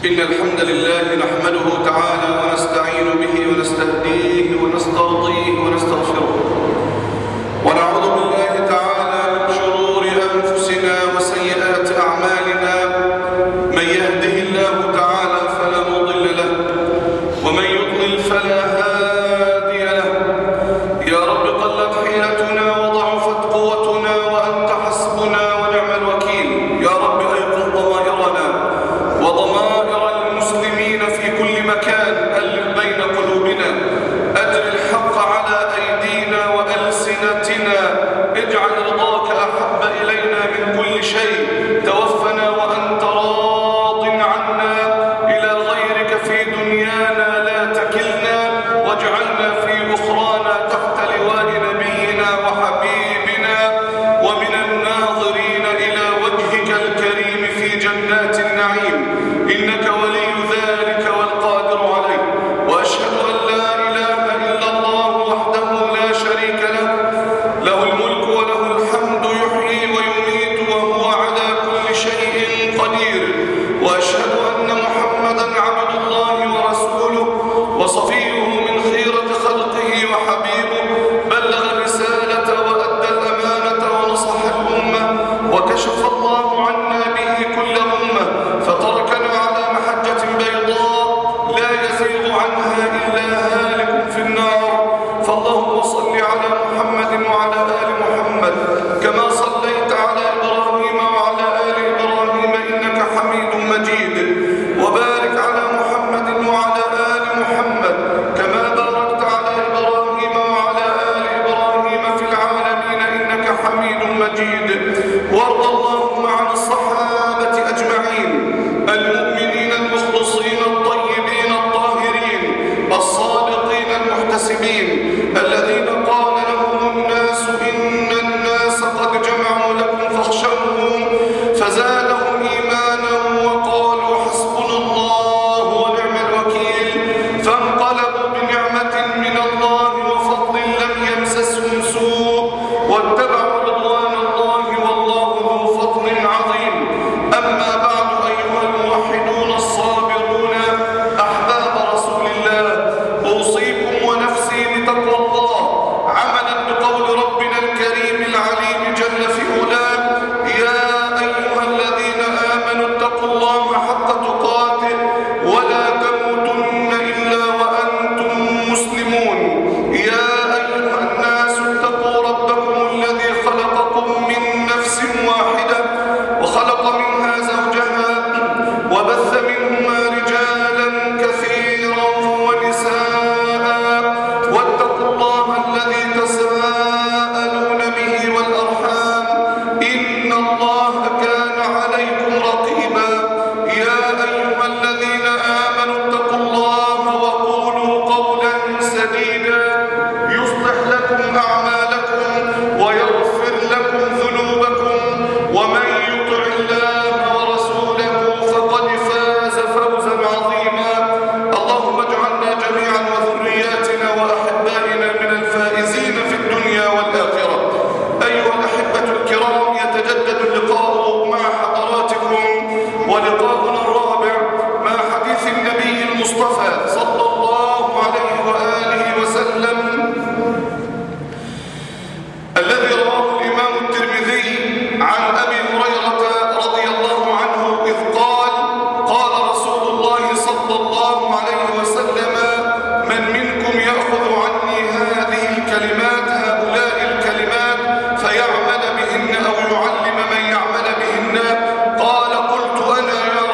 إن الحمد لله نحمده تعالى ونستعين به ونستهديه ونسترضيه ونستغفره ونعوذ بالله تعالى من شرور أنفسنا وسيئات أعمالنا من يهده الله تعالى فلا مضل له ومن يضلل فلا هادي له يا رب قلت حيلتنا وضعفت قوتنا وأنت حسبنا ونعم الوكيل يا رب أيقظ ضمائرنا وضمائر المسلمين في كل مكان ألف بين قلوبنا أجر الحق على أيدينا وألسنتنا اجعل رضاك أحب إلينا من كل شيء توفنا وأنت راض عنا إلى غيرك في دنيانا لا تكلنا واجعلنا في أخرانا تحت لواء نبينا وحبيبنا ومن الناظرين إلى وجهك الكريم في جنات النعيم إنك ولي ذلك والقادر عليه وأشهد أن لا إله إلا الله وحده لا شريك له له الملك وله الحمد يحيي ويميت وهو على كل شيء قدير وأشهد أن محمدا عبد الله ورسوله وصفيه من خيرة خلقه وحبيبه بلغ الرسالة وأدى الأمانة ونصح الأمة وكشف الله عنا به كل أمة فتركنا على محجة بيضاء لا يزيغ عنها إلا هالك في النار فاللهم صل على محمد وعلى آل محمد كما صليت على إبراهيم وعلى آل إبراهيم إنك حميد مجيد وبارك على محمد وعلى آل محمد كما باركت على إبراهيم وعلى آل إبراهيم في العالمين إنك حميد مجيد وارض اللهم عن الصحابة أجمعين المؤمنين المخلصين الطيبين الطاهرين الصادقين المحتسبين الذين قال لهم الناس إن الناس قد جمعوا لكم فاخشوهم فزادهم إيمانا وقالوا حسبنا الله ونعم الوكيل فانقلبوا بنعمة من الله وفضل لم يمسسهم سوء واتبعوا رضوان الله والله ذو فضل عظيم أما بعد أيها الموحدون الصابرون أحباب رسول الله أوصيكم ونفسي بتقوى الله عملا بقول ربنا الكريم العليم جل في علاه يا أيها الذين آمنوا اتقوا الله حق تقاته ولا تموتن إلا وأنتم مسلمون يا أيها الناس اتقوا ربكم الذي خلقكم من نفس واحدة وخلق منها زوجها وبث منهما رجالا كثيرا ونساء واتقوا الله الذي تساءلون به والأرحام إن الله كان عليكم رقيبا يا أيها الذين آمنوا اتقوا الله وقولوا قولا سديدا يصلح لكم أعمالكم ويغفر لكم ذنوبكم ومن يطع الله ورسوله فقد فاز فوزا عظيما اللهم اجعلنا جميعا وذرياتنا وأحبائنا من الفائزين في الدنيا والآخرة أيها الأحبة الكرام يتجدد اللقاء مع حضراتكم ولقاؤنا الرابع مع حديث النبي المصطفى صلى الله عليه وآله وسلم الذي رواه الإمام الترمذي عن أبي هريرة رضي الله عنه إذ قال قال رسول الله صلى الله عليه وسلم من منكم يأخذ عني هذه الكلمات هؤلاء الكلمات فيعمل بهن أو يعلم من يعمل بهن قال قلت أنا يا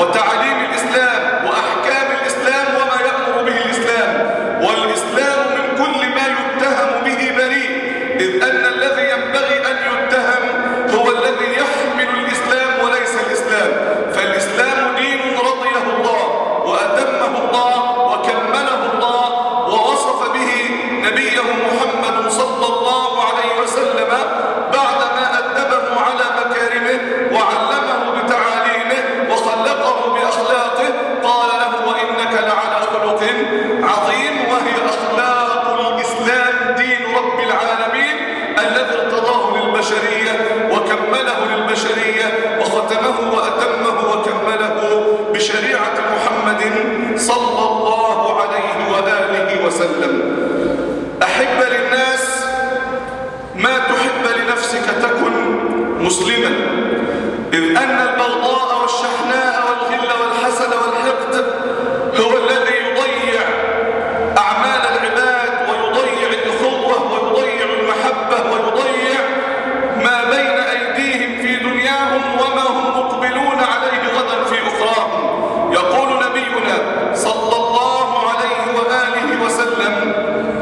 وتعاليم الإسلام وأحكام الإسلام وما يأمر به الإسلام والإسلام من كل ما يتهم به بريء إذ أن الذي ينبغي أن يتهم هو الذي يحمل الإسلام وليس الإسلام فالإسلام دين رضيه الله وأتمه الله وكمله الله ووصف به نبيه محمد صلى الله عليه وسلم بعدما أدبه على مكارمه وعلمه بتعاليمه وخلقه بأخلاقه قال له وإنك لعلى خلق عظيم وهي أخلاق الإسلام دين رب العالمين الذي ارتضاه للبشرية وكمله للبشرية وختمه وأتمه وكمله بشريعة محمد صلى الله عليه وآله وسلم أحب للناس ما تحب لنفسك تكن مسلما إذ أن البغضاء والشحناء والغل والحسد والحقد هو الذي يضيع أعمال العباد ويضيع الأخوة ويضيع المحبة ويضيع ما بين أيديهم في دنياهم وما هم مقبلون عليه غدا في أخراهم يقول نبينا صلى الله عليه وآله وسلم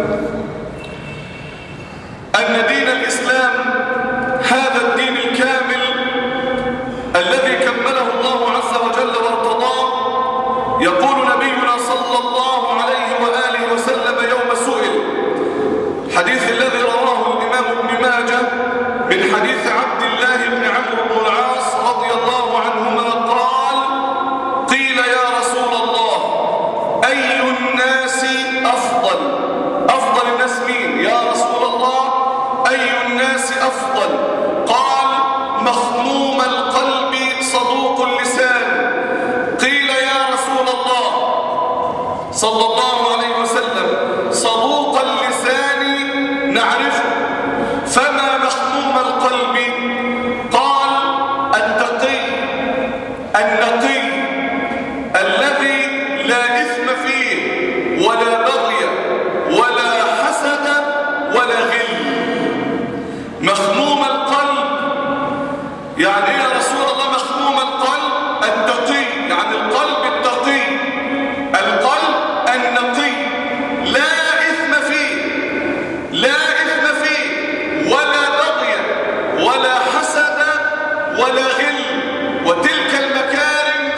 أن دين الإسلام هذا الدين الكامل الذي كمله الله عز وجل وارتضاه يقول نبينا صلى الله عليه وآله وسلم يوم سئل حديث الذي رواه الإمام ابن ماجه من حديث عبد الله بن عمرو بن العاص رضي الله عنهما قال قيل يا رسول الله أي الناس أفضل أفضل الناس مين يا رسول الله أي الناس أفضل قال مخموم القلب صدوق اللسان قيل يا رسول الله صلى الله عليه وسلم صدوق اللسان نعرفه فما مخموم القلب قال التقي النقي الذي لا إثم فيه ولا بغي ولا حسد ولا غل مخموم القلب يعني ايه يا رسول الله مخموم القلب التقي يعني القلب التقي القلب النقي لا إثم فيه لا إثم فيه ولا بغي ولا حسد ولا غل وتلك المكارم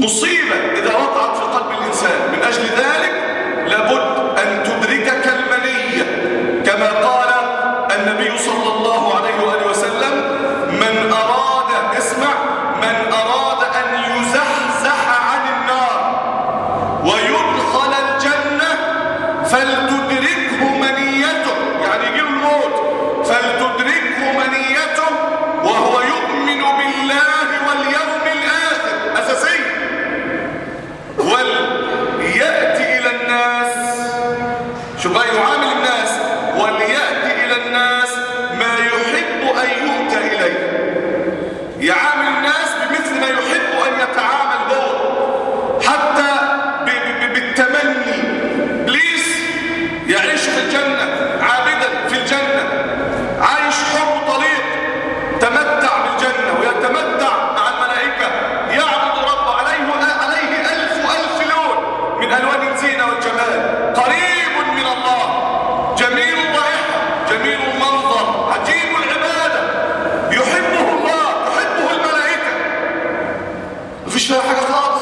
مصيبة إذا وقعت في قلب الإنسان من أجل ذلك لابد أن تدركك المنية كما قال النبي صلى الله عليه وآله وسلم من أراد اسمع من أراد أن يزحزح عن النار ويدخل الجنة فلتدركه منيته يعني يجيب الموت فلتدركه منيته وهو يؤمن بالله واليوم الآخر أساسي وليأتي إلى الناس شو بقى يعامل الناس وليأتي إلى الناس ما يحب أن يؤتى إليه يعامل الناس بمثل ما يحب أن يتعامل هو حتى ب- ب- بالتمني بليس يعيش في الجنة عابدا في الجنة عايش حر طليق تمتع بالجنة ويتمتع مع الملائكة يعبد رب عليه عليه ألف ألف لون من ألوان الزينة والجمال قريب من الله جميل الرائحة جميل المنظر عجيب العبادة يحبه الله تحبه الملائكة مفيش فيها حاجة خالص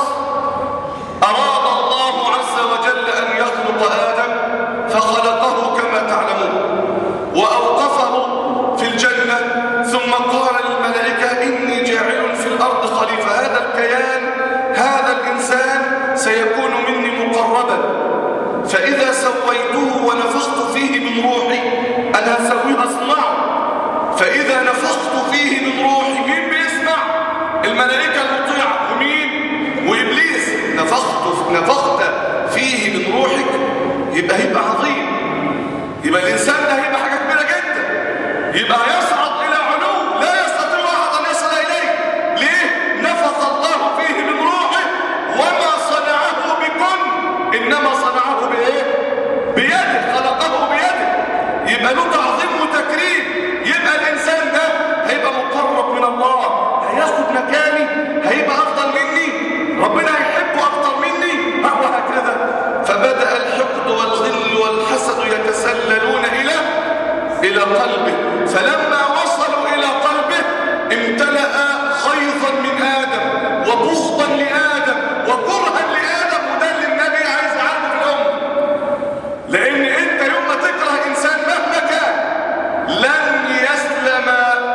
أراد الله عز وجل أن يخلق آدم فخلقه كما تعلمون وأوقفه في الجنة ثم قال للملائكة إني جاعل في الأرض خليفة هذا الكيان هذا الإنسان سيكون مني مقربا فإذا سويته ونفخت فيه من روحي أنا هسويه أصنعه فإذا نفخت فيه من روحي مين بيسمع الملائكة المطيعة ومين وإبليس نفخت نفخت فيه من روحك يبقى هيبقى عظيم يبقى الإنسان ده هيبقى حاجة كبيرة جدا يبقى يصعد إلى علو لا يستطيع أحد أن يصل إليه ليه؟ نفخ الله فيه من روحه وما صنعه بكن إنما صنعه بإيه؟ بيده خلقه بيده يبقى له تعظيم وتكريم يبقى الإنسان ده هيبقى مقرب من الله هياخد مكاني هيبقى أفضل مني ربنا هيحبه أكتر مني وهكذا فبدأ الحقد والغل والحسد يتسللون إلى إلى قلبه فلما وصلوا إلى قلبه امتلأ غيظا من آدم وبغضا لآدم وكرها لآدم وده اللي النبي عايز يعرفه في الأمة لأن أنت يوم ما تكره إنسان مهما كان لن يسلم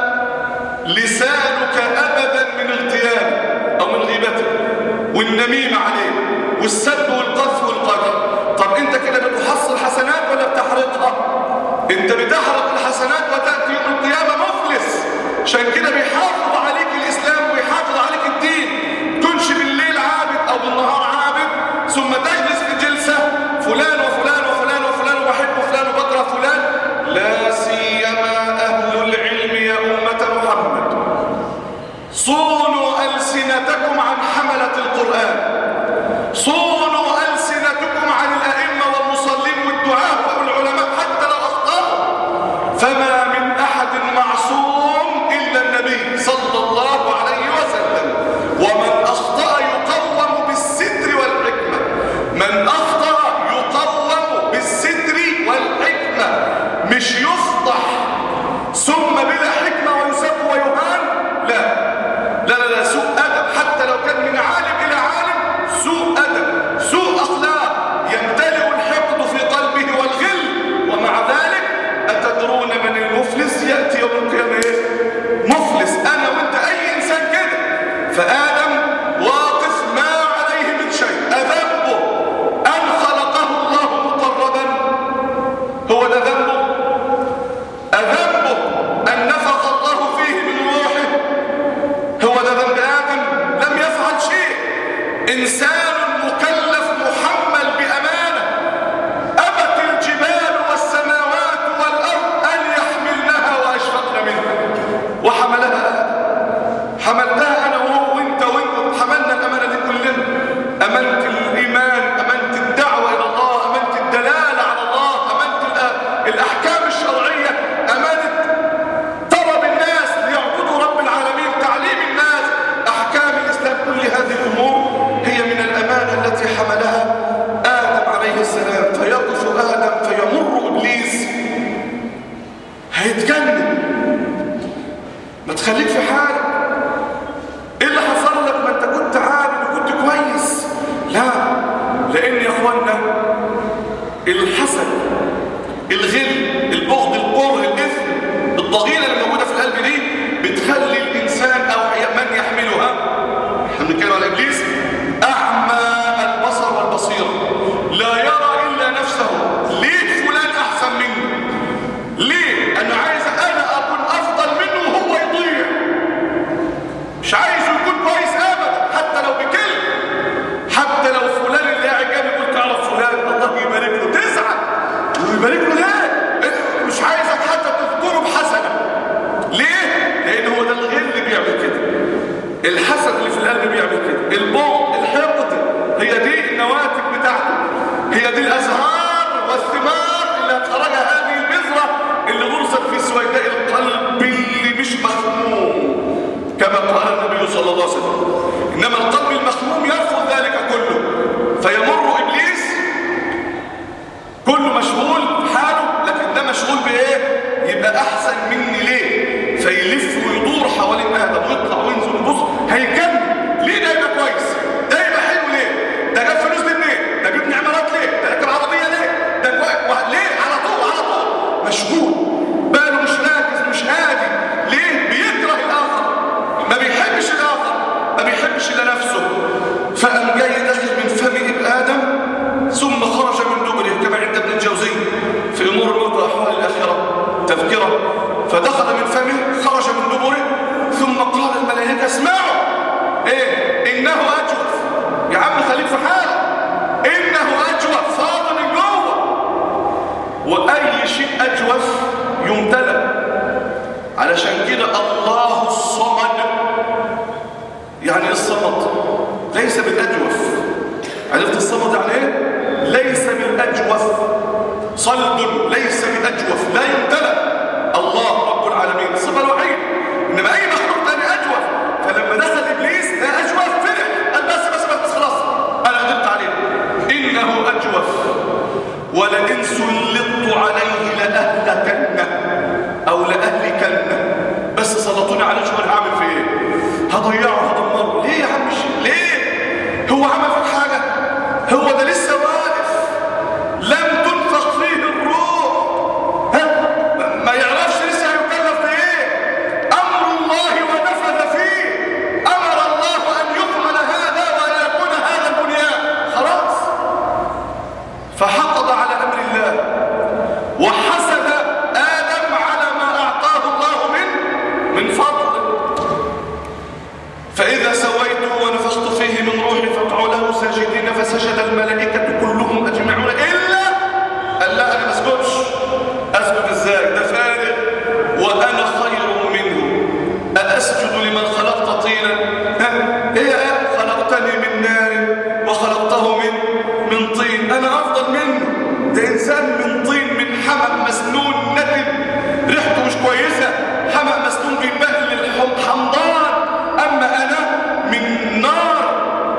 لسانك أبدا من اغتيابه أو من غيبته والنميمة عليه والسب والقذف والقدر طب أنت كده بتحصل حسنات ولا بتحرقها أنت بتحرق الحسنات وتأتي يوم القيامة مفلس عشان كده بيحافظ عليك الإسلام ويحافظ عليك الدين تنشي بالليل عابد أو بالنهار عابد ثم تجلس في جلسة فلان وفلان وفلان وفلان وبحب فلان وبكره فلان لا سيما أهل العلم يا أمة محمد صونوا ألسنتكم عن حملة القرآن صونوا ألسنتكم عن الأئمة والمصلين والدعاء والعلماء حتى لو أخطأوا فما من أحد معصوم إلا النبي صلى الله عليه وسلم ومن أخطأ يقوم بالستر والحكمة من أخطأ يقوم بالستر والحكمة مش يفضح ثم بلا حكمة ويسب ويهان لا لا لا لا سوء أدب حتى لو كان من عالم إلى عالم سوء أدب سوء أخلاق يمتلئ الحقد في قلبه والغل ومع ذلك أتدرون من المفلس يأتي يوم القيامة إيه؟ مفلس أنا وأنت أي إنسان كده فآدم واقف ما عليه من شيء أذنبه أن خلقه الله مقربا هو ده ذنبه أذنبه أن نفخ الله فيه من روحه هو ده ذنب آدم لم يفعل شيء إنسان مكلف محمل بأمانة أبت الجبال والسماوات والأرض أن يحملنها وأشفقن منها وحملها آدم حملتها أنا وهو وإنت وإنت حملنا الأمانة دي كلنا أمانة الإيمان أمانة الدعوة إلى الله أمانة الدلالة على الله أمانة الأ- الأحكام الشرعية أمانة طلب الناس ليعبدوا رب العالمين تعليم الناس أحكام الإسلام كل هذه الأمور هي من الأمانة التي حملها آدم عليه السلام فيقف آدم فيمر إبليس هيتجنن ما تخليك في حالك ايه اللي حصل لك ما انت كنت عابد وكنت كويس الحسد الغل البغض الكره الاثم الضغينه اللي موجوده في القلب دي بتخلي الانسان او من يحملها احنا بنتكلم على ابليس اعمى البصر والبصيره لا يرى الا نفسه ليه فلان احسن مني ليه انا عايز انا اكون افضل منه وهو يضيع مش عايز يكون كويس ابدا حتى لو بكلمه حتى لو فلان اللي قاعد جنبي يقول تعرف فلان الله يبارك له تزعل ويبارك له ليه مش عايزك حتى تذكره بحسنه ليه لان هو ده الغل اللي بيعمل كده الحسد اللي في القلب بيعمل كده البغض الحقد هي دي النواتج بتاعته هي دي الازهار والثمار اللي هتخرجها هذه البذره اللي غرست في سويداء القلب اللي مش مخموم كما قال النبي صلى الله عليه وسلم انما القلب المخموم يرفض ذلك كله فيمر ابليس كله مشغول بحاله لكن ده مشغول بايه يبقى احسن مني ليه فيلف ويدور حوالين ادم ويطلع وينزل ويبص هيكمل ليه ده يبقى كويس ده يبقى حلو ليه ده جاب فلوس دي منين ده بيبني عمارات ليه ده راكب عربيه ليه ده كويس ليه على طول على طول مشغول باله مش راكز مش هادي ليه بيكره الاخر ما بيحبش الاخر ما بيحبش الا نفسه فقام جاي داخل من فم ابن ادم ثم خرج من دبره كما عند ابن الجوزي في امور الموت واحوال الاخره تذكره فدخل من فمه خرج من دبره ثم قال الملائكه اسمعوا ايه انه اجوف يا عم خليك في حالك انه اجوف فاض من جوه واي شيء اجوف يمتلأ علشان كده الله الصمد يعني ايه الصمد ليس بالاجوف عرفت الصمد يعني ايه ليس بالاجوف صلب ليس بالاجوف لا يمتلأ الله رب العالمين الصفه الوحيده انما اي مخلوق ثاني اجوف فلما دخل ابليس لا اجوف فرح قال بس بس بس خلاص انا قدرت عليه انه اجوف ولئن سلطت عليه لاهلكنه او لاهلكنه بس سلطوني عليه شو انا هعمل فيه ايه هضيعه هدمره ليه يا عم ليه هو عمل فيك حاجه هو ده لسه واقف لم تنفخ فيه الروح ها ما يعرفش لسه هيكلف بايه امر الله ونفذ فيه امر الله ان يكمل هذا وان يكون هذا البنيان خلاص فحقد على امر الله وحسد ادم على ما اعطاه الله من من فضله فاذا سويته ونفخت فيه من روحي فاقعوا له ساجدين فسجد الملائكه كلهم اجمعون الا قال لا انا ما اسجدش اسجد ازاي ده فارغ وانا خير منه أأسجد لمن خلقت طينا ها هي خلقتني من نار وخلقته من من طين انا افضل منه ده انسان من طين من حمأ مسنون نتن ريحته مش كويسه حمأ مسنون بيبهل الحمضان اما انا من نار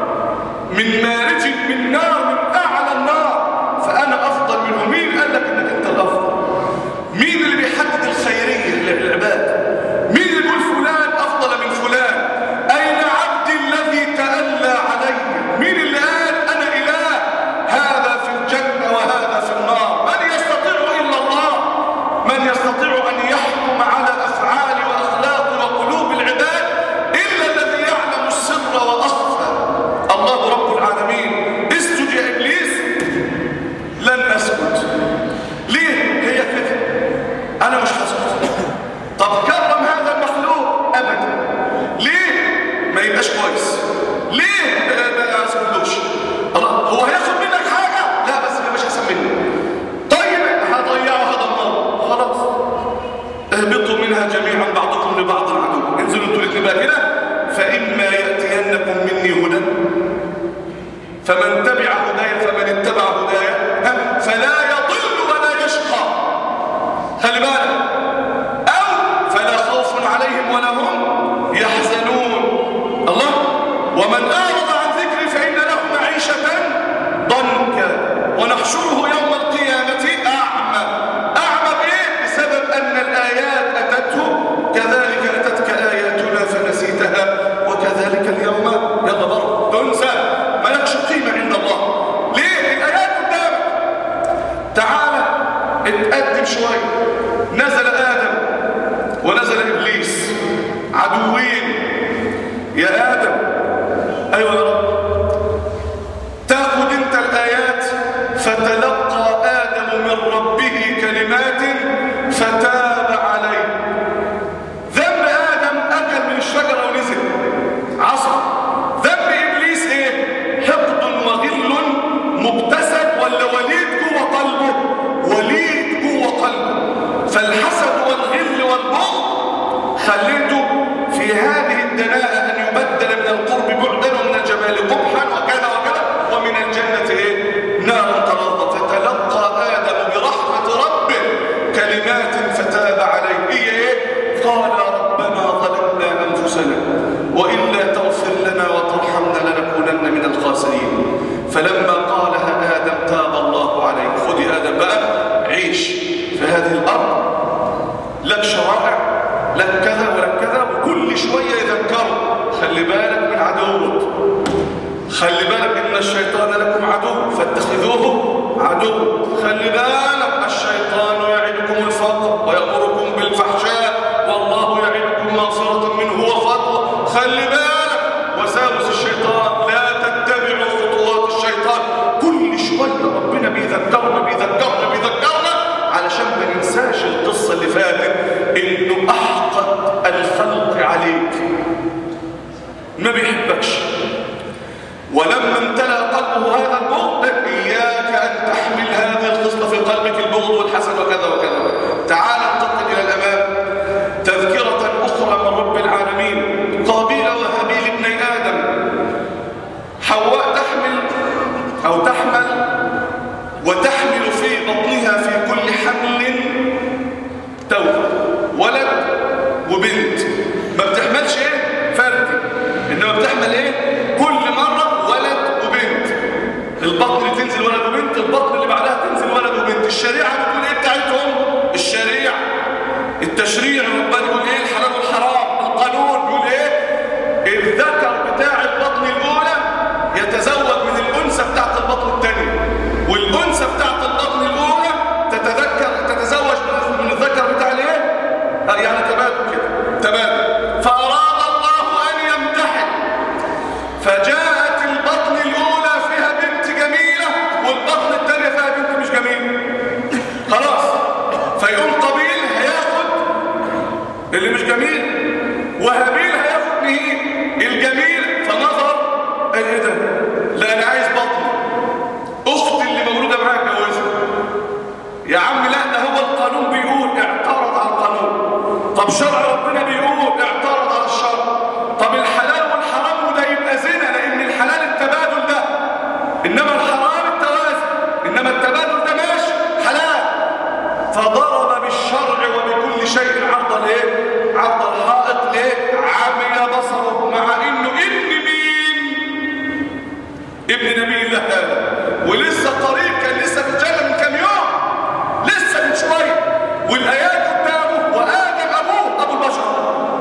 من مارج من نار من اعلى النار فانا افضل منه مين قال لك انك انت الافضل مين اللي بيحدد الخيريه للعباد مين اللي بيقول فلان افضل من فلان اين عبدي الذي تألى علي مين اللي قال انا اله هذا في الجنه وهذا في النار من يستطيع الا الله من يستطيع ان يحكم على افعال واخلاق وقلوب العباد الا الذي يعلم السر واخفى الله رب العالمين اسجد يا ابليس لن اسجد ليه هي كده انا مش هسجد طب كرم هذا المخلوق ابدا ليه ما يبقاش كويس ليه ما اسجدلوش الله هو هياخد منك حاجه لا بس ما مش احسن مني طيب هضيعه هدمره خلاص اهبطوا منها جميعا بعضكم لبعض عدو انزلوا انتوا الاثنين بقى كده فاما ياتينكم مني هدى فمن تبع هدايا فمن اتبع هدايا ها، فلا يضل ولا يشقى خلي بالك او فلا خوف عليهم ولا هم يحزنون الله ومن اعرض عن ذكري فان له معيشه ضنكا ونحشره يوم القيامه اعمى اعمى بايه بسبب ان الايات اتته كذلك اتتك اياتنا فنسيتها وكذلك اليوم يلا بره تنسى مالكش قيمه عند الله ليه الايات قدامك ونزل إبليس عدوين يا آدم أيوة يا رب تأخذ أنت الآيات فتلقى آدم من ربه كلمات فتاب عليه ذنب آدم أكل من الشجرة ونزل عصى ذنب إبليس إيه حقد وغل مكتسب ولا وليد جوه قلبه وليد جوه قلبه فالحسد والغل والبغض خليته في هذه الدناءة أن يبدل من القرب بعدا ومن الجمال قبحا وكذا وكذا ومن الجنة إيه نار تلظى فتلقى آدم برحمة ربه كلمات فتاب عليه هي إيه قال ربنا ظلمنا أنفسنا وإلا تغفر لنا وترحمنا لنكونن من الخاسرين فلما قالها آدم تاب الله عليه خذ يا آدم بقى عيش في هذه الأرض لك شرائع لك كذا ولك كذا وكل شوية يذكروا خلي بالك من عدوك خلي بالك إن الشيطان لكم عدو فاتخذوه عدو خلي بالك الشيطان يعدكم الفقر ويأمركم بالفحشاء والله يعدكم مغفرة منه وفضل خلي بالك وساوس الشيطان لا تتبعوا خطوات الشيطان كل شوية ربنا بيذكرنا بيذكرنا بيذكرنا علشان ما ننساش القصة اللي فاتت انه احقد الخلق عليك ما بيحبكش ولما امتلأ قلبه هذا البغض إياك أن تحمل هذه الخصلة في قلبك البغض والحسد وكذا وكذا تعال انتقل إلى الأمام تذكرة أخرى من رب العالمين قابيل وهابيل ابني آدم حواء تحمل أو تحمل وتحمل في بطنها في كل حمل توأم ولد وبنت ما بتحملش ايه فردي انما بتحمل ايه كل مرة ولد وبنت البطن اللي تنزل ولد وبنت البطن اللي بعدها تنزل ولد وبنت الشريعة بتقول ايه بتاعتهم الشريعة التشريع ربنا يقول ايه الحلال والحرام القانون بيقول ايه الذكر بتاع البطن الاولى يتزوج من الانثى بتاعت البطن الثانيه والانثى بتاعت البطن الاولى تتذكر تتزوج من- من الذكر بتاع الايه آه، يعني تبادل كده تبادل فاراد الله ان يمتحن فجاءت البطن الاولى فيها بنت جميله والبطن الثانيه فيها بنت مش جميله خلاص فيقوم قبيل هياخد اللي مش جميل وهابيل هياخد مين الجميل فنظر قال ايه ده لا انا عايز بطن اختي اللي مولوده معايا اتجوزها يا عم لا ده هو القانون بيقول اعترض على القانون طب شرع ربنا بيقول اعترض على الشرع طب الحلال والحرام وده يبقى زنا لان الحلال التبادل ده انما الحرام التوازن انما التبادل ده ماشي حلال فضرب بالشرع وبكل شيء عرض الايه عرض الحائط ايه عمي بصره مع انه ابن مين ابن نبي الله آدم ولسه قريب كان لسه في الجنة من كام يوم لسه من شوية والآيات قدامه وآدم أبوه أبو البشر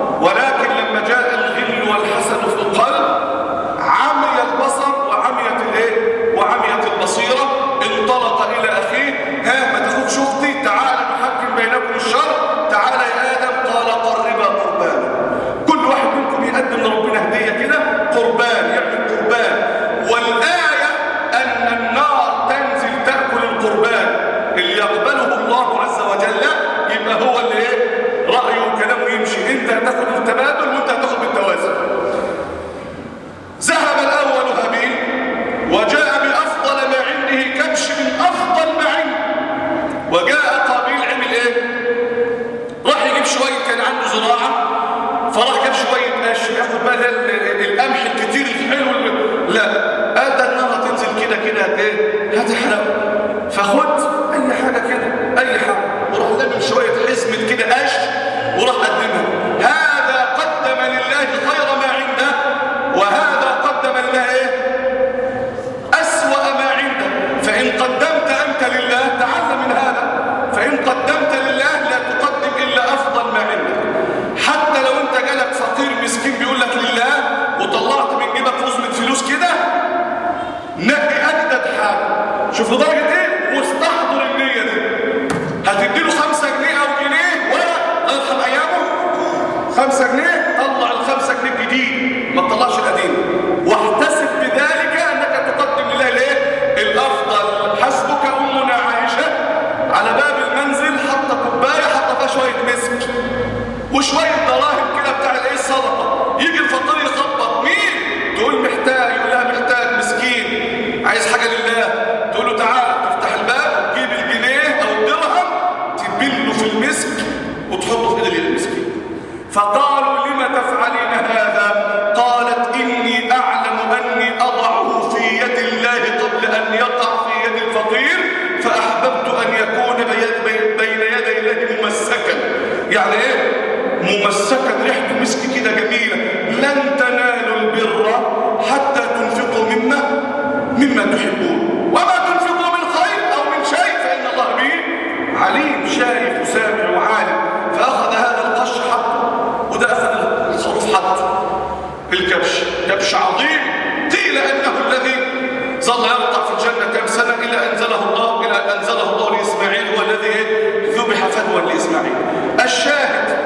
خمسة جنيه طلع الخمسة جنيه الجديد ما تطلعش القديم واحتسب بذلك انك تقدم لله ليه الافضل حسبك امنا عائشه على باب المنزل حاطه كوبايه حاطه فيها شويه مسك وشويه دراهم كده بتاع الايه الصدقه يجي الفطار يخبط مين تقول محتاج يقول لها محتاج مسكين عايز حاجه لله تقول له تعالى تفتح الباب تجيب الجنيه او الدرهم تبله في المسك وتحطه في ايد المسكين فقالوا لم تفعلين هذا قالت إني أعلم أني أضعه في يد الله قبل أن يقع في يد الفقير فأحببت أن يكون بين يدي الله ممسكا يعني إيه؟ ممسكا ريحته مسك كده جميلة لن تنالوا البر حتى تنفقوا مما مما تحبون وما تنفقوا من خير أو من شيء فإن الله به عليم شايف وسامع وعالم فأخذ هذا القش حقه وده أخذ الخروف حقه الكبش كبش عظيم قيل أنه الذي ظل يرقع في الجنة كم سنة إلى أنزله الله إلى أنزله الله لإسماعيل هو الذي ذبح فهوا لإسماعيل الشاهد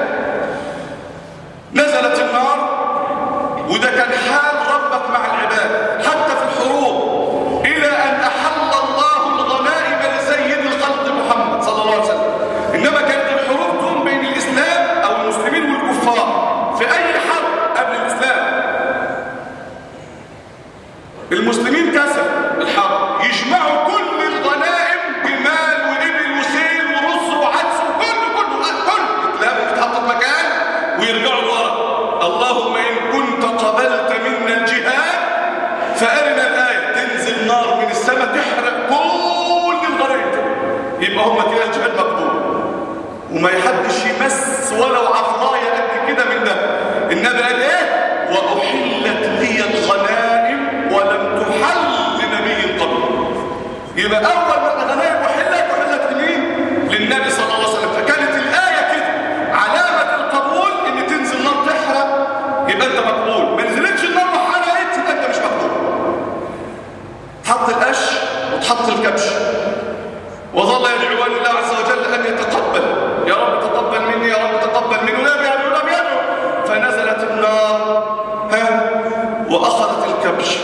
نزلت النار وده كان حال ربك مع العباد حتى في الحروب إلى أن أحل الله الغنائم لسيد الخلق محمد صلى الله عليه وسلم إنما كانت الحروب تقوم بين الإسلام أو المسلمين والكفار في أي حرب قبل الإسلام المسلمين كسبوا الحرب يجمعوا كل الغنائم بمال وإبل وسيل ورز وعدس وكله كله كله تلاقوا بتحط في مكان ويرجعوا لورا اللهم إن كنت قبلت منا الجهاد فأرنا الآية تنزل نار من السماء تحرق كل الغنائم يبقى هم كده الجهاد مقبول وما يحدش يمس ولو عفراية قد كده من ده النبي قال ايه وأحلت لي الغنائم ولم تحل لنبي قبل يبقى أول ما الغنائم أحلت أحلت لمين للنبي صلى الله عليه وسلم فكانت الآية كده علامة القبول إن تنزل نار تحرق يبقى أنت مقبول ما نزلتش النار وحرقت يبقى أنت مش مقبول تحط القش وتحط الكبش وظل يدعو الله عز وجل أن يتقبل يا رب تقبل مني يا رب تقبل مني ولم يدعو لم يدعو فنزلت النار ها وأخذت الكبش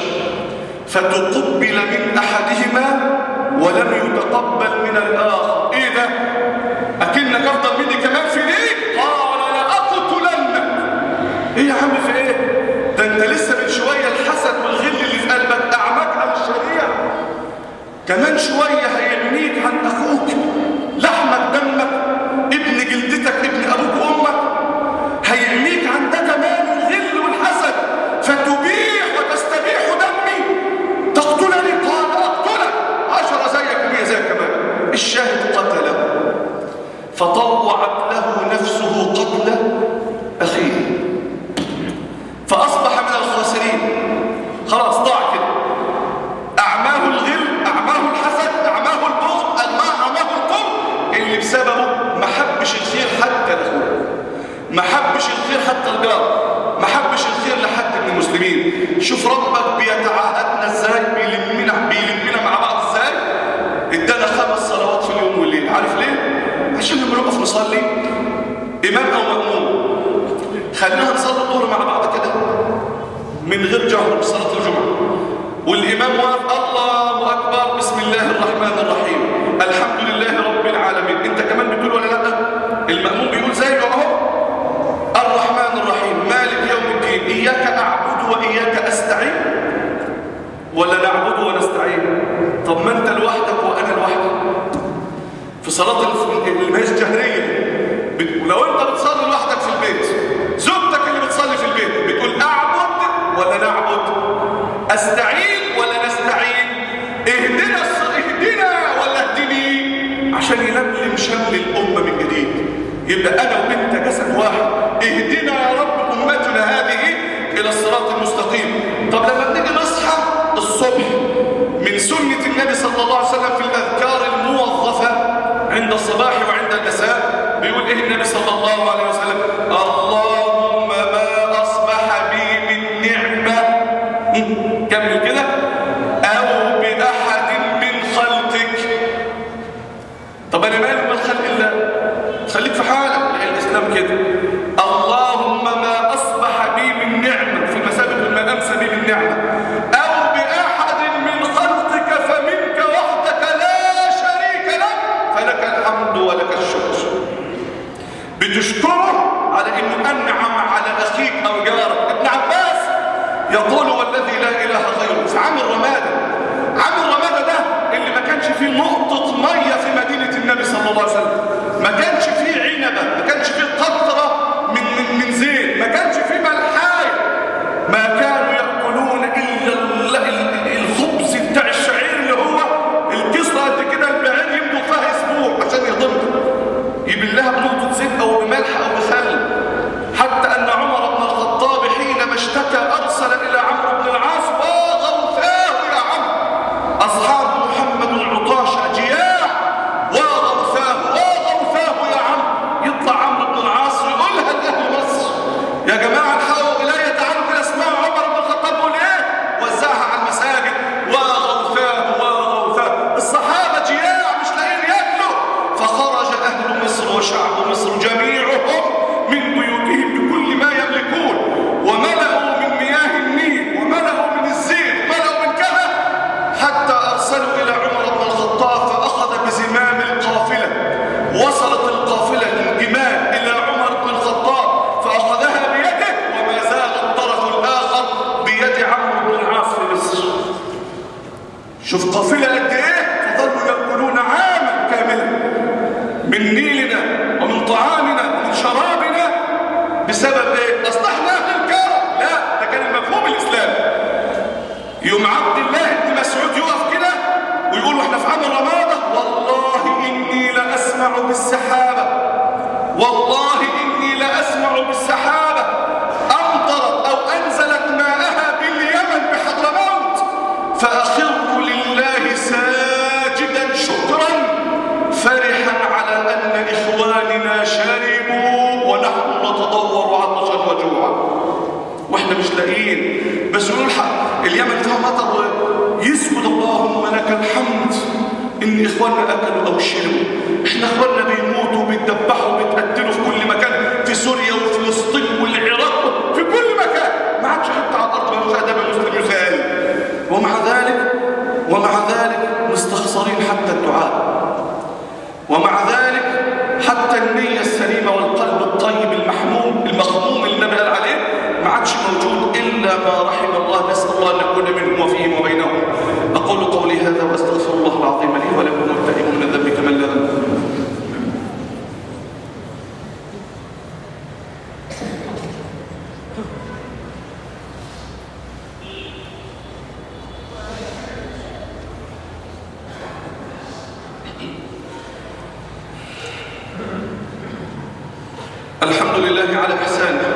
فتقبل من أحدهما ولم يتقبل من الآخر إيه ده؟ أكنك أفضل مني كمان في ليه؟ قال لأقتلنك إيه يا عم في إيه؟ ده أنت لسه من شوية الحسد والغل اللي في قلبك أعماك عن الشريعة كمان شوية هيغنيك عن أخوك لحمك دمك ابن جلدتك ابن أبوك وأمك هيغنيك عن ده كمان الغل والحسد فتبيح وتستبيح دمي تقتلني قال أقتلك عشرة زيك ومية زيك كمان الشاهد قتله فطوعت له نفسه قتل أخيه فأصبح من الخاسرين خلاص ضاع كده أعماه الغل أعماه الحسد أعماه البغض أعماه القرب اللي بسببه ما حبش الخير حتى لأخوه ما حبش الخير حتى الجار ما حبش الخير لحد من المسلمين شوف ربك بيتعاهدنا ازاي بيلمنا بيلمنا مع بعض ازاي ادانا خمس صلوات في اليوم والليل عارف ليه عشان لما نقف نصلي امام او مأموم خلينا نصلي الظهر مع بعض كده من غير جهر بصلاه الجمعه والإمام واقف الله أكبر بسم الله الرحمن الرحيم الحمد لله رب العالمين أنت كمان بتقول ولا لا المأموم بيقول زيه أهو الرحمن الرحيم مالك يوم الدين إياك أعبد وإياك أستعين ولا نعبد ونستعين طب ما أنت لوحدك وأنا لوحدي في صلاة الماس جهرية لو أنت بتصلي لوحدك في البيت زوجتك اللي بتصلي في البيت بتقول أعبد ولا نعبد استعين ولا نستعين اهدنا اهدنا ولا اهدني عشان يلملم شمل الامه من جديد يبقى انا وانت جسد واحد اهدنا يا رب امتنا هذه الى الصراط المستقيم طب لما نيجي نصحى الصبح من سنه النبي صلى الله عليه وسلم في الاذكار الموظفه عند الصباح وعند المساء بيقول ايه النبي صلى الله عليه وسلم اللهم ما اصبح بي من نعمه كمل كده او باحد من خلقك طب انا مالي من خلق الله خليك في حالك الاسلام كده اللهم أنعم على أخيك أو جارك ابن عباس يقول والذي لا إله غيره في عام الرمادة عام الرمادة ده اللي ما كانش فيه نقطة مية في مدينة النبي صلى الله عليه وسلم ما كانش فيه عنبة ما كانش فيه قطرة من, من, من زيت ما كانش فيه ملحاية ما كانوا يأكلون إلا ال- ال- الخبز بتاع الشعير اللي هو الكسرة قد كده البعير يمدوا فيها أسبوع عشان يضمن يبلها بنقطة زيت أو بملح أو بخل حتى أن عمر بن الخطاب حينما اشتكى أرسل إلى عمرو بن العاص وغوثاه يا عمرو أصحاب محمد العطاشة جياع وغوثاه وغوثاه يا عمرو يطلع عمرو بن العاص يقولها لأهل مصر يا جماعة الحقوا إلي تعالوا كده اسمعوا عمر بن الخطاب بيقول إيه وزعها على المساجد وغوثاه وغوثاه الصحابة جياع مش لاقيين ياكلوا فخرج أهل مصر وشعب مصر جميعهم من بيوتهم بكل ما يملكون وملأوا من مياه النيل وملأوا من الزيت وملأوا من كذا حتى أرسلوا إلى عمر بن الخطاب فأخذ بزمام القافلة وصلت القافلة للجمال إلى عمر بن الخطاب فأخذها بيده وما زال الطرف الآخر بيد عمرو بن العاص في مصر شوف قافلة قد إيه فظلوا يأكلون عاما كاملا من نيلنا ومن طعامنا ومن شرابنا بسبب إيه؟ أصلحنا أهل الكرم لا ده كان المفهوم الإسلامي يوم عبد الله بن مسعود يقف كده ويقول واحنا في عام رمضان والله إني لأسمع بالسحابة والله إني لأسمع بالسحابة أمطرت أو أنزلت ماءها باليمن بحضرموت فأخر لله ساجدا شكرا فرحا على أن إخواننا شربوا ونحن نتضور عطشا وجوعا واحنا مش لاقيين بس نقول الحق اليمن فيها مطر يسجد اللهم لك الحمد ان اخواننا اكلوا او شربوا احنا اخواننا بيموتوا وبيتذبحوا وبيتقتلوا في كل مكان في سوريا وفلسطين والعراق في كل مكان ما عادش حتى على الارض ما فيها دم مسلم يسال ومع ذلك ومع ذلك مستخسرين حتى الدعاء ومع ذلك حتى النية السليمة والقلب الطيب المحموم المخموم اللي النبي قال عليه ما عادش موجود إلا ما رحم الله نسأل الله أن نكون منهم وفيهم وبينهم أقول قولي هذا وأستغفر الله العظيم لي ولكم والتائب من الذنب كمن لا ذنب الحمد لله على إحسانه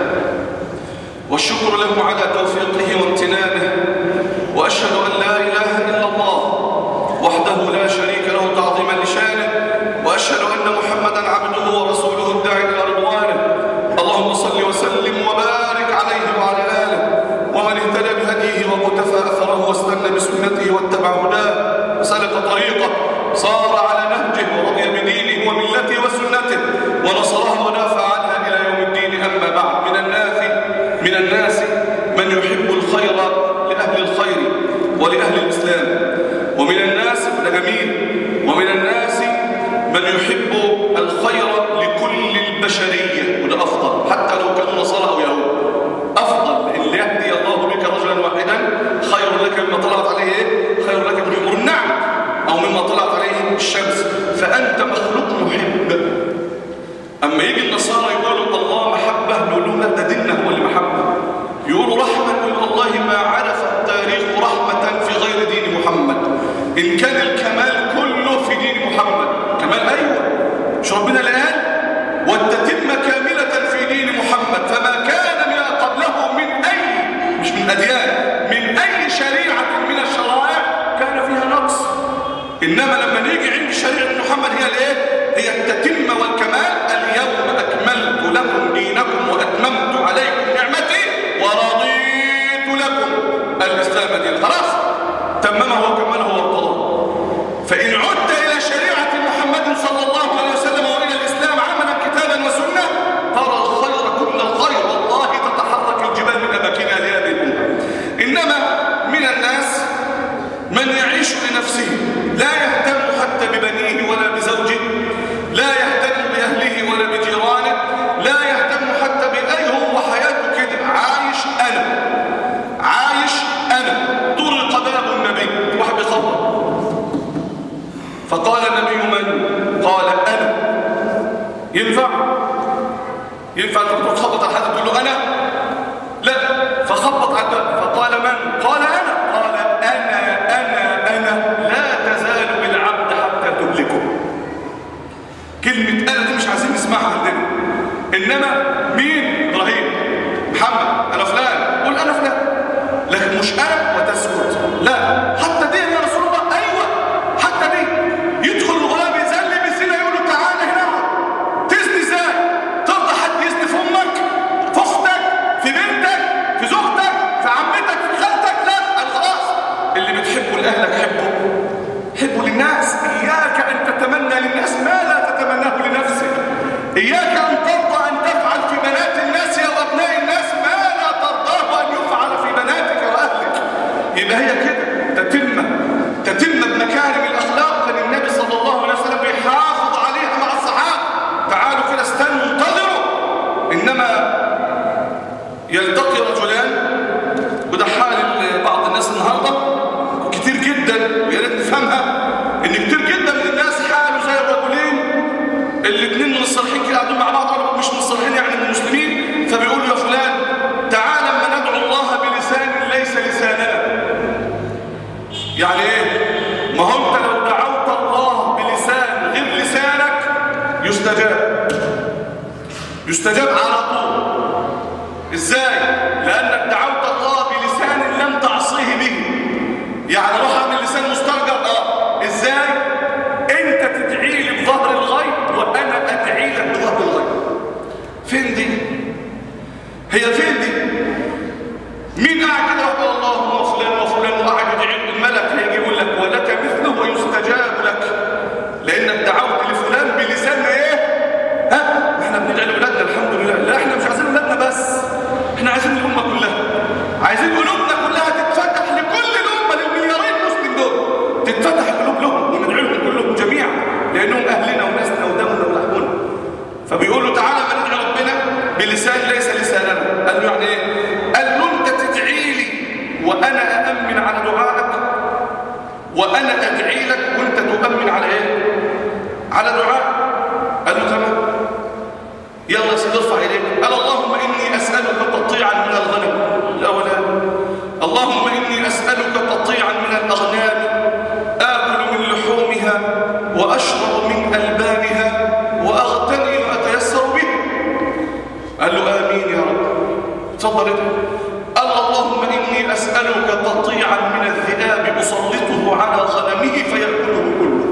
والشكر له على توفيقه وامتنانه وأشهد أن لا إله إلا الله وحده لا شريك له تعظيما لشانه وأشهد أن محمدا عبده ورسوله الداعي إلى رضوانه اللهم صل وسلم وبارك عليه وعلى آله ومن اهتدى بهديه وقتفى أثره واستنى بسنته واتبع هداه وسلك طريقه صار على نهجه ورضي بدينه وملته وسنته ونصرها ودافع عنها إلى يوم الدين أما بعد من الناس من الناس من يحب الخير لأهل الخير ولأهل الإسلام ومن الناس ده جميل ومن الناس من يحب الخير لكل البشرية وده أفضل حتى لو كانوا نصارى أو يهود أفضل اللي يهدي الله بك رجلا واحدا خير لك مما طلعت عليه إيه؟ خير لك من حمر النعم أو مما طلعت عليه الشمس فأنت مخلوق محب أما يجي النصارى يقولوا الله محبة نقول لهم لا ده ديننا هو اللي محبة يقولوا رحمة نقول والله ما عرف التاريخ رحمة في غير دين محمد إن كان الكمال كله في دين محمد كمال أيوة مش ربنا اللي قال والتتم كاملة في دين محمد فما كان ما قبله من أي مش من أديان من أي شريعة من الشرائع كان فيها نقص إنما لما نيجي عند شريعة محمد هي الإيه؟ هي التتمة والكمال اليوم أكملت لكم دينكم وأتممت عليكم نعمتي ورضيت لكم الإسلام دين خلاص تممه وكمله وارتضى فإن عدت إلى شريعة محمد صلى الله عليه وسلم وإلى الإسلام عملا كتابا وسنة ترى الخير كل الخير والله تتحرك الجبال من أماكنها لهذه الأمة إنما من الناس من يعيش لنفسه لا يهتم حتى ببنيه ولا بزوجه لا يهتم بأهله ولا بجيرانه لا يهتم حتى بأي ينفع انت تروح تخبط على حد تقول له انا لا فخبط على الباب فقال من قال انا قال انا انا انا لا تزال بالعبد حتى تهلكه كلمه انا دي مش عايزين نسمعها عندنا انما مين ابراهيم محمد انا فلان قول انا فلان لكن مش انا وتسكت لا حتى دي يا رسول الله ايوه حتى دي يدخل الغلام يزلي بالسنه يقول له تعالى هنا اقعد. تزني ازاي ترضى حد يزني في امك في اختك في بنتك في زوجتك في عمتك في خالتك لا أنا خلاص اللي بتحبه لاهلك حبه حبه للناس اياك ان تتمنى للناس ما لا تتمناه لنفسك اياك ان ترضى ان تفعل في بنات الناس او ابناء الناس ما لا ترضاه ان يفعل في بناتك واهلك يبقى هي كده تتم تتم بمكارم الاخلاق كان النبي صلى الله عليه وسلم بيحافظ عليها مع الصحابه تعالوا كده استنوا انتظروا انما يلتقي رجلان وده حال بعض الناس النهارده كتير جدا ويا ريت نفهمها ان كتير جدا من الناس حاله زي الرجلين الاثنين من الصالحين كده قاعدين مع بعض ولا مش من الصالحين يعني من المسلمين فبيقولوا يا فلان تعال اما ندعو الله بلسان ليس لساننا يعني ايه ما هو انت لو دعوت الله بلسان غير لسانك يستجاب يستجاب على طول ازاي لانك دعوت الله بلسان لم تعصيه به يعني روح اعمل لسان مسترجر اه ازاي انت تدعي لي بظهر الغيب وانا ادعي لك بظهر الغيب فين دي هي فين دي مين قاعد كده وقال اللهم فلان وفلان وقاعد يدعي الملك هيجي يقول لك ولك مثله ويستجاب لك لانك دعوت لفلان بلسان ايه ها احنا بندعي لاولادنا الحمد لله لا احنا مش عايزين اولادنا بس احنا عايزين الامه كلها عايزين قلوبنا كلها تتفتح لكل الامه للمليارين مسلم دول تتفتح القلوب لهم وندعي لهم كلهم جميعا لانهم اهلنا وناسنا ودمنا ولحمنا فبيقول له تعالى ما ندعي ربنا بلسان ليس لساننا قال له يعني ايه قال له انت تدعي لي وانا اامن على دعائك وانا ادعي لك وانت تؤمن على ايه على دعائك قال له تمام يلا يا سيدي ارفع ايديك قال اللهم اني اسالك قطيعا من الغنم لا ولا اللهم اني اسالك قطيعا من الاغنام اكل من لحومها واشرب من البانها واغتني واتيسر به قال له امين يا رب اتفضل انت قال اللهم اني اسالك قطيعا من الذئاب اسلطه على غنمه فياكله كله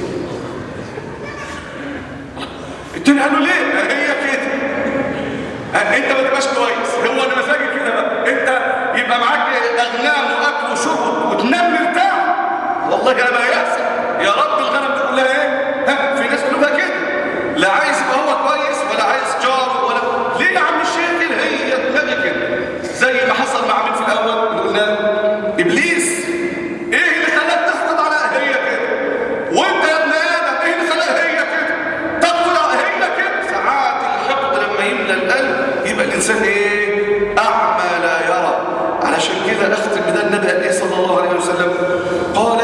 التاني قال له ليه هي كده انت ما تبقاش كويس هو انا مزاجي كده بقى انت يبقى معاك اغنام واكل وشرب وتنام مرتاح والله انا ما يحصل يا رب الغنم دي كلها ايه ها في ناس قلوبها كده لا عايز يبقى هو كويس ولا عايز جاره ولا ليه يا عم الشيخ كده هي دماغي كده زي ما حصل مع مين في الاول اللي قلنا ابليس ايه اللي خلاك تحقد على هي كده وانت يا ابن ادم ايه اللي خلاك هي كده تقتل هي كده ساعات الحقد لما يملى القلب يبقى الانسان ايه اعمى لا يرى علشان كده اختم بده النبي عليه صلى الله عليه وسلم قال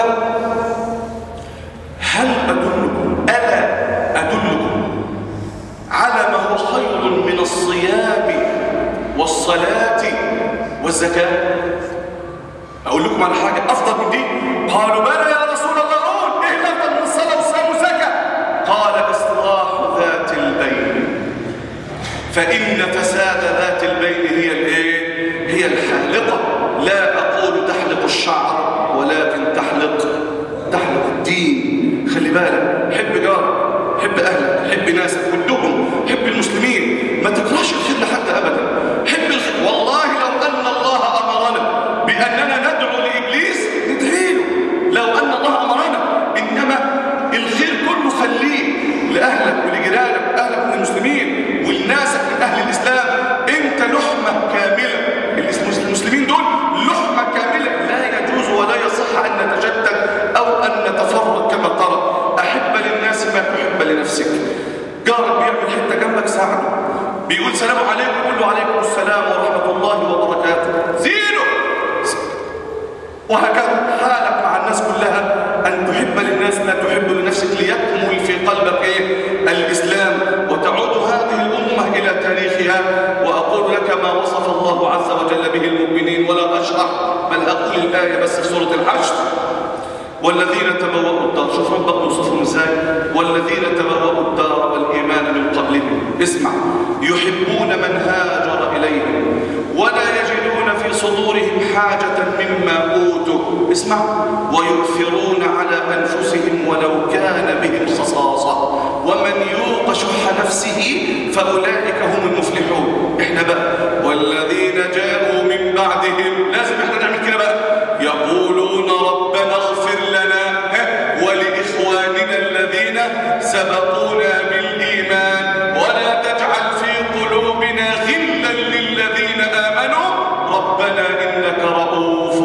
هل ادلكم الا ادلكم على ما هو خير من الصيام والصلاه والزكاه اقول لكم على حاجه افضل من دي قالوا بلى يا رسول الله قول ايه الافضل من الصلاه والصيام والزكاه قال اصلاح ذات البين فان فساد ذات البين هي الايه هي الحالقه لا اقول تحلق الشعر ولكن تحلق تحلق الدين خلي بالك حب جارك حب اهلك حب ناسك ودهم حب المسلمين ما تكرهش الخير لحد ابدا حب الخير والله لو ان الله امرنا باننا ندعو لابليس ندعي له لو ان الله امرنا انما الخير كله خليه لاهلك ولجيرانك واهلك من المسلمين ولناسك من اهل الاسلام انت لحمه كامله المسلمين دول لحمه كامله لا يجوز ولا يصح ان نتجدد او ان نتفرق كما ترى احب للناس ما تحب لنفسك جارك بيعمل حته جنبك ساعده بيقول سلام عليكم قول له عليكم السلام ورحمه الله وبركاته زينه وهكذا حالك مع الناس كلها أن تحب للناس ما تحب لنفسك ليكمل في قلبك إيه؟ الإسلام وتعود هذه الأمة إلى تاريخ ما وصف الله عز وجل به المؤمنين ولا أشرح بل أقول الآية بس في سورة الحشر والذين تبوأوا الدار شوف ربك يوصفهم ازاي والذين تبوأوا الدار والإيمان من قبلهم اسمع يحبون من هاجر إليهم ولا يجدون في صدورهم حاجة مما أوتوا اسمع ويؤثرون على أنفسهم ولو كان بهم خصاصة ومن يوق شح نفسه فأولئك هم المفلحون احنا بقى والذين جاءوا من بعدهم لازم احنا نعمل كده بقى يقولون ربنا اغفر لنا ولإخواننا الذين سبقونا بالإيمان ولا تجعل في قلوبنا غلا للذين آمنوا ربنا إنك رؤوف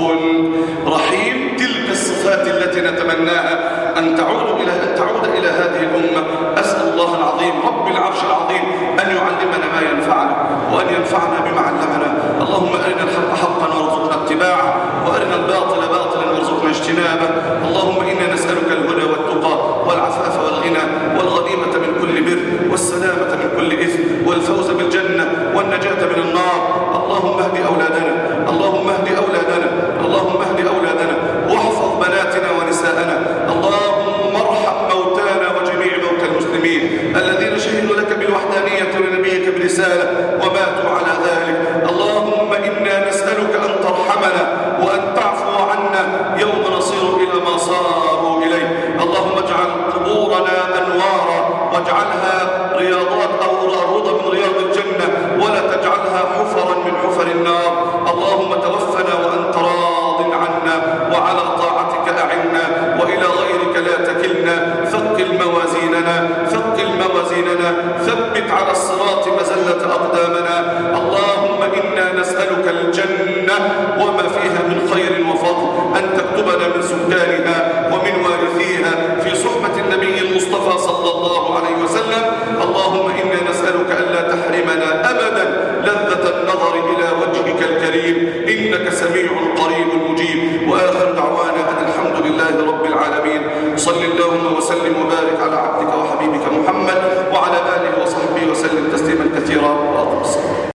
رحيم تلك الصفات التي نتمناها أن تعود إلى تعود إلى هذه الأمة أسأل الله العظيم رب العرش العظيم أن يعلمنا ما ينفعنا وأن ينفعنا بما علمنا اللهم أرنا الحق حقا وارزقنا اتباعه وأرنا الباطل باطلا وارزقنا اجتنابه اللهم إنا نسألك الهدى والتقى والعفاف والغنى والغنيمة من كل بر والسلامة من كل إثم والفوز بالجنة والنجاة من النار اللهم اهد أولادنا اللهم اهد أولادنا اللهم اهد أولادنا واحفظ بناتنا ونساءنا اللهم ارحم موتانا وجميع موتى المسلمين الذين شهدوا لك بالوحدانية ولنبيك برسالة وماتوا على ذلك اللهم إنا نسألك أن ترحمنا وأن تعفو عنا يوم نصير إلى ما صاروا إليه اللهم اجعل قبورنا أنوارا واجعلها رياضات أو روضة من رياض الجنة ولا تجعلها حفرا من حفر النار اللهم توفنا وأنت راض عنا وعلى طاعتك أعنا وإلى غيرك لا تكلنا ثقل موازيننا ثقل موازيننا ثبت على الصراط مزلة أقدامنا اللهم إنا نسألك الجنة وما فيها من خير وفضل أن تكتبنا من سكانها ومن وارثيها في صحبة النبي المصطفى صلى الله عليه وسلم اللهم إنا نسألك ألا تحرمنا أبدا لذة النظر إلى وجهك الكريم إنك سميع قريب مجيب وآخر دعوانا أن الحمد لله رب العالمين صل اللهم وسلم وبارك على عبدك وحبيبك محمد وعلى آله وصحبه وسلم تسليما كثيرا وأطلس